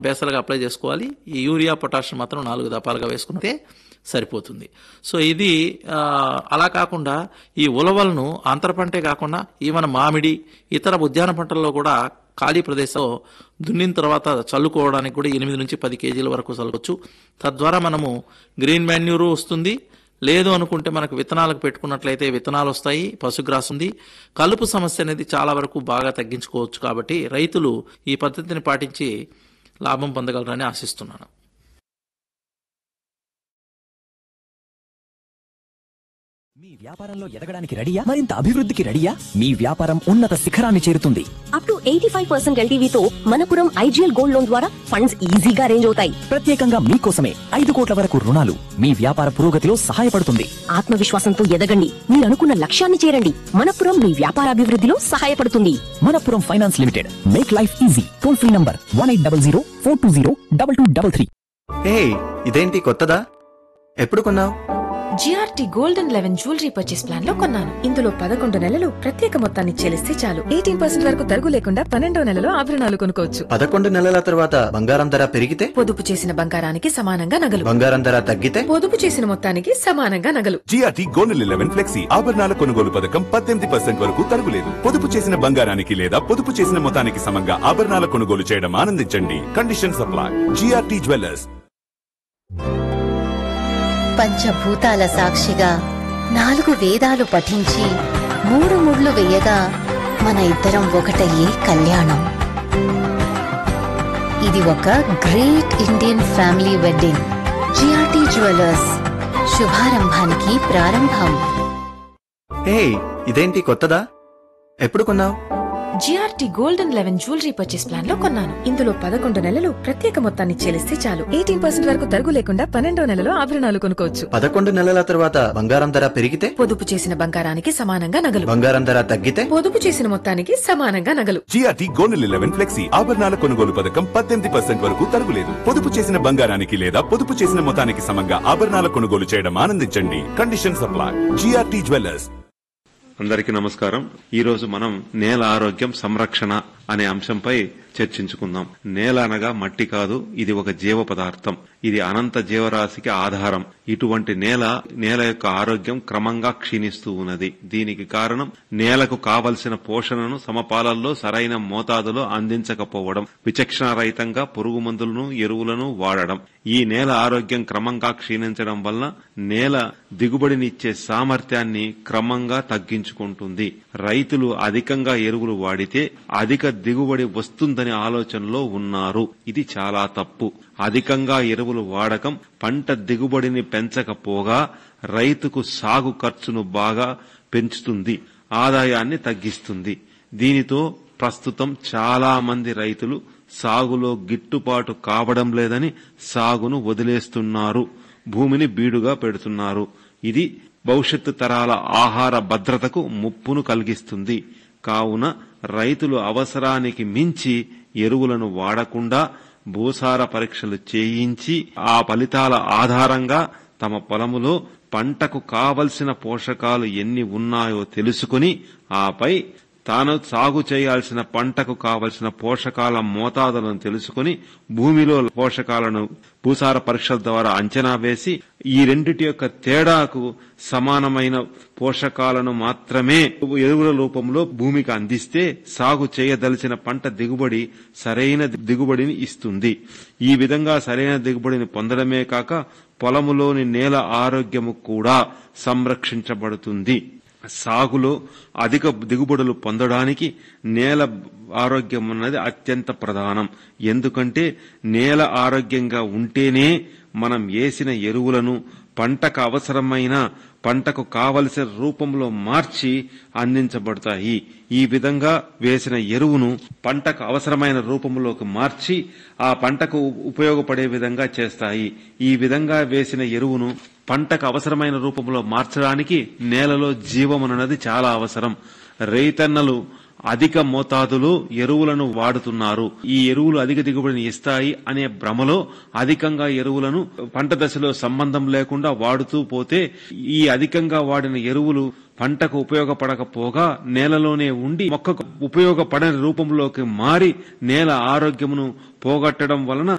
బేసలుగా apply చేసుకోవాలి ఈ urea potassium మాత్రం నాలుగు దపాలుగా వేసుకుంటే సరిపోతుంది సో ఇది ఆ, అలా కాకుండా ఈ ఉలవలను అంతర పంటే కాకుండా ఈవెన్ మామిడి ఇతర ఉద్యాన పంటల్లో కూడా ఖాళీ ప్రదేశం దున్నిన తర్వాత చల్లుకోవడానికి కూడా ఎనిమిది నుంచి పది కేజీల వరకు చల్లవచ్చు తద్వారా మనము గ్రీన్ మాన్యూరు వస్తుంది లేదు అనుకుంటే మనకు విత్తనాలకు పెట్టుకున్నట్లయితే విత్తనాలు వస్తాయి పశుగ్రాస్ ఉంది కలుపు సమస్య అనేది చాలా వరకు బాగా తగ్గించుకోవచ్చు కాబట్టి రైతులు ఈ పద్ధతిని పాటించి లాభం పొందగలరని ఆశిస్తున్నాను మీ వ్యాపారంలో ఎదగడానికి రెడీయా మరింత అభివృద్ధికి రెడీయా మీ వ్యాపారం ఉన్నత శిఖరాన్ని చేరుతుంది up to eighty five percent ఎల్టీవీతో మనపురం ఐజీఎల్ గోల్డ్ లోన్ ద్వారా ఫండ్స్ ఈజీగా అరేంజ్ అవుతాయి ప్రత్యేకంగా మీకోసమే ఐదు కోట్ల వరకు రుణాలు మీ వ్యాపార పురోగతిలో సహాయపడుతుంది ఆత్మవిశ్వాసంతో ఎదగండి మీరు అనుకున్న లక్ష్యాన్ని చేరండి మనపురం మీ వ్యాపార అభివృద్ధిలో సహాయపడుతుంది Manappuram finance limited make life easy toll free number one eight double zero four two zero double two double three hey ఇదేంటి కొత్తదా ఎప్పుడు కొన్నావు GRT gold and eleven jewellery purchase plan లో కొన్నాను ఇందులో పదకొండు నెలలు ప్రత్యేక మొత్తాన్ని చెల్లిస్తే చాలు ఎయిటీన్ పర్సెంట్ వరకు తరుగు లేకుండా పన్నెండో నెలలో ఆభరణాలు కొనుక్కోవచ్చు పదకొండు నెలల తర్వాత బంగారం ధర పెరిగితే పొదుపు చేసిన బంగారానికి సమానంగా నగలు బంగారం ధర తగ్గితే పొదుపు చేసిన మొత్తానికి సమానంగా నగలు జిఆర్టీ గోల్డ్ లెవెన్ ఫ్లెక్సీ ఆభరణాల కొనుగోలు పథకం పద్దెనిమిది పర్సెంట్ వరకు తరుగులేదు పొదుపు చేసిన బంగారానికి లేదా పొదుపు చేసిన మొత్తానికి సమంగా ఆభరణాల కొనుగోలు చేయడం ఆనందించండి కండిషన్ సప్లై జిఆర్టీ జ్యువెలర్స్ పంచభూతాల సాక్షిగా నాలుగు వేదాలు పఠించి మూడు ముళ్ళు వేయగా మన ఇద్దరం ఒకటయ్యే కళ్యాణం ఇది ఒక great Indian family wedding GRT jewellers శుభారంభానికి ప్రారంభం హే ఇదేంటి కొత్తదా ఎప్పుడు కొన్నావు GRT gold and eleven jewellery purchase plan లో కొన్నాను ఇందులో పదకొండు నెలలు ప్రత్యేక మొత్తాన్ని చెల్లిస్తే చాలు ఎయిటీన్ పర్సెంట్ వరకు తరుగు లేకుండా పన్నెండో నెలలో ఆభరణాలు కొనుక్కోవచ్చు పదకొండు నెలల తర్వాత బంగారం ధర పెరిగితే పొదుపు చేసిన బంగారానికి సమానంగా నగలు బంగారం ధర తగ్గితే పొదుపు చేసిన మొత్తానికి సమానంగా నగలు జిఆర్టీ గోల్డ్ లెవెన్ ఫ్లెక్సీ ఆభరణాల కొనుగోలు పథకం పద్దెనిమిది పర్సెంట్ వరకు తరుగులేదు పొదుపు చేసిన బంగారానికి లేదా పొదుపు చేసిన మొత్తానికి సమంగా ఆభరణాల కొనుగోలు చేయడం ఆనందించండి కండిషన్ సప్లై జిఆర్టీ జ్యువెలర్స్ అందరికీ నమస్కారం ఈ రోజు మనం నేల ఆరోగ్యం సంరక్షణ అనే అంశంపై చర్చించుకుందాం నేల అనగా మట్టి కాదు ఇది ఒక జీవ పదార్థం ఇది అనంత జీవరాశికి ఆధారం ఇటువంటి నేల నేల యొక్క ఆరోగ్యం క్రమంగా క్షీణిస్తూ ఉన్నది దీనికి కారణం నేలకు కావలసిన పోషణను సమపాలల్లో సరైన మోతాదులో అందించకపోవడం విచక్షణారహితంగా పురుగు మందులను ఎరువులను వాడడం ఈ నేల ఆరోగ్యం క్రమంగా క్షీణించడం వలన నేల దిగుబడినిచ్చే సామర్థ్యాన్ని క్రమంగా తగ్గించుకుంటుంది రైతులు అధికంగా ఎరువులు వాడితే అధిక దిగుబడి వస్తుందనే ఆలోచనలో ఉన్నారు ఇది చాలా తప్పు అధికంగా ఎరువులు వాడకం పంట దిగుబడిని పెంచకపోగా రైతుకు సాగు ఖర్చును బాగా పెంచుతుంది ఆదాయాన్ని తగ్గిస్తుంది దీనితో ప్రస్తుతం చాలా మంది రైతులు సాగులో గిట్టుబాటు కావడం లేదని సాగును వదిలేస్తున్నారు భూమిని బీడుగా పెడుతున్నారు ఇది భవిష్యత్తు తరాల ఆహార భద్రతకు ముప్పును కలిగిస్తుంది కావున రైతులు అవసరానికి మించి ఎరువులను వాడకుండా భూసార పరీక్షలు చేయించి ఆ ఫలితాల ఆధారంగా తమ పొలములో పంటకు కావలసిన పోషకాలు ఎన్ని ఉన్నాయో తెలుసుకుని ఆపై తాను సాగు చేయాల్సిన పంటకు కావలసిన పోషకాల మోతాదులను తెలుసుకుని భూమిలో పోషకాలను భూసార పరీక్షల ద్వారా అంచనా వేసి ఈ రెండిటి యొక్క తేడాకు సమానమైన పోషకాలను మాత్రమే ఎరువుల రూపంలో భూమికి అందిస్తే సాగు చేయదలిచిన పంట దిగుబడి సరైన దిగుబడిని ఇస్తుంది ఈ విధంగా సరైన దిగుబడిని పొందడమే కాక పొలములోని నేల ఆరోగ్యము కూడా సంరక్షించబడుతుంది సాగులో అధిక దిగుబడులు పొందడానికి నేల ఆరోగ్యం అన్నది అత్యంత ప్రధానం ఎందుకంటే నేల ఆరోగ్యంగా ఉంటేనే మనం వేసిన ఎరువులను పంటకు అవసరమైన పంటకు కావలసిన రూపంలో మార్చి అందించబడతాయి ఈ విధంగా వేసిన ఎరువును పంటకు అవసరమైన రూపంలోకి మార్చి ఆ పంటకు ఉపయోగపడే విధంగా చేస్తాయి ఈ విధంగా వేసిన ఎరువును పంటకు అవసరమైన రూపంలో మార్చడానికి నేలలో జీవం అన్నది చాలా అవసరం రైతన్నలు అధిక మోతాదులో ఎరువులను వాడుతున్నారు ఈ ఎరువులు అధిక దిగుబడిని ఇస్తాయి అనే భ్రమలో అధికంగా ఎరువులను పంట దశలో సంబంధం లేకుండా వాడుతూ పోతే ఈ అధికంగా వాడిన ఎరువులు పంటకు ఉపయోగపడకపోగా నేలలోనే ఉండి మొక్కకు ఉపయోగపడని రూపంలోకి మారి నేల ఆరోగ్యమును పోగొట్టడం వలన